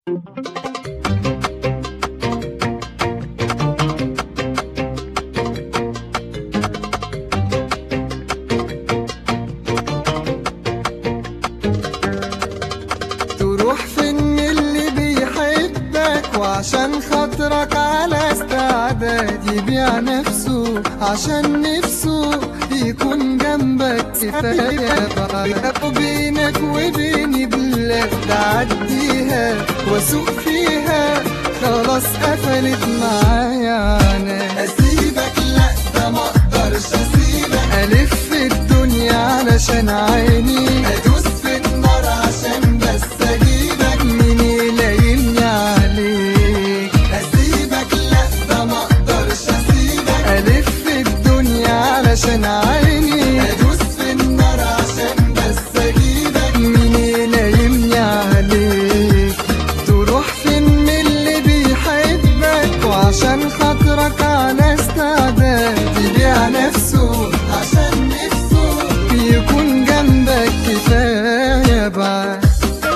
تروح فين اللي بيحبك وعشان خاطرك على استعداد يبيع نفسه عشان نفسه يكون جنبك كفاية بقى بينك وبيني بلاد تعديها واسوق فيها خلاص قفلت معايا انا اسيبك لا ده ما اقدرش اسيبك الف الدنيا علشان عيني ادوس في النار عشان بس اجيبك مين يلايمني عليك اسيبك لا ده ما اقدرش اسيبك الف الدنيا علشان عيني ادوس في النار عشان بس اجيبك مين يلايمني عليك تروح فين من اللي بيحبك وعشان خاطرك على استعداد يبيع نفسه عشان نفسه يكون جنبك كفاية بعد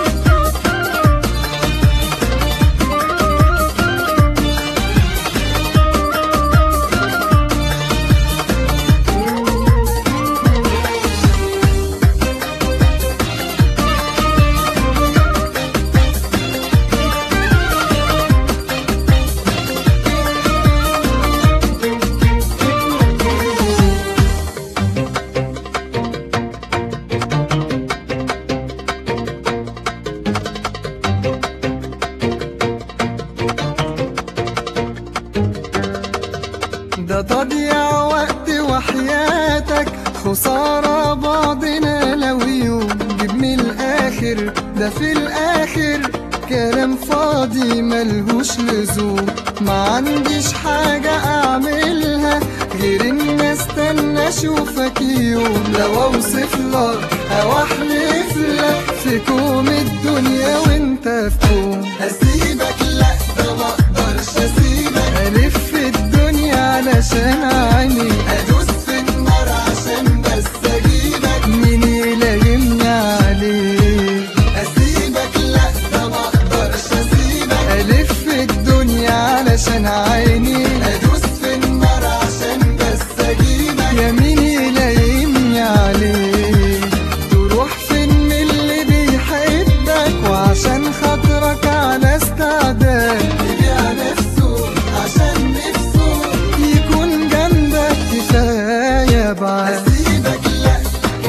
ده تضيع وقت وحياتك خسارة بعضنا لو يوم جيب من الآخر ده في الآخر كلام فاضي ملهوش لزوم ما عنديش حاجة أعملها غير إن استنى أشوفك يوم لو أوصف لك أو أحلف لك في كوم الدنيا وأنت في كوم هسيبك لأ ده ما أقدرش أسيبك ألف الدنيا علشان عيني أدوس في النار عشان بس أجيبك مين يلايمني عليك أسيبك لأ ده ما أقدرش أسيبك ألف الدنيا علشان عيني أدوس في النار عشان بس أجيبك يا مين يلايمني عليك تروح فين من اللي بيحبك وعشان خاطرك على استعداد يبيع نفسه عشان نفسه يكون جنبك كفاية بعد أسيبك لأ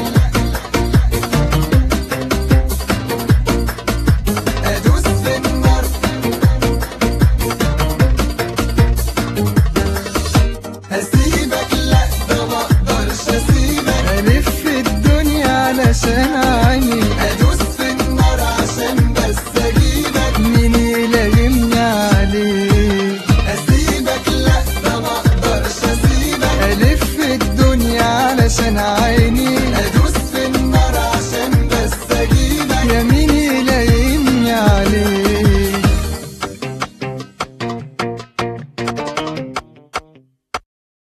أدوس في النار هسيبك لا ده ما اقدرش اسيبك الف الدنيا علشان عيني ادوس في النار عشان بس اجيبك مين يلايمني عليك اسيبك لا ده ما اقدرش اسيبك الف الدنيا علشان عيني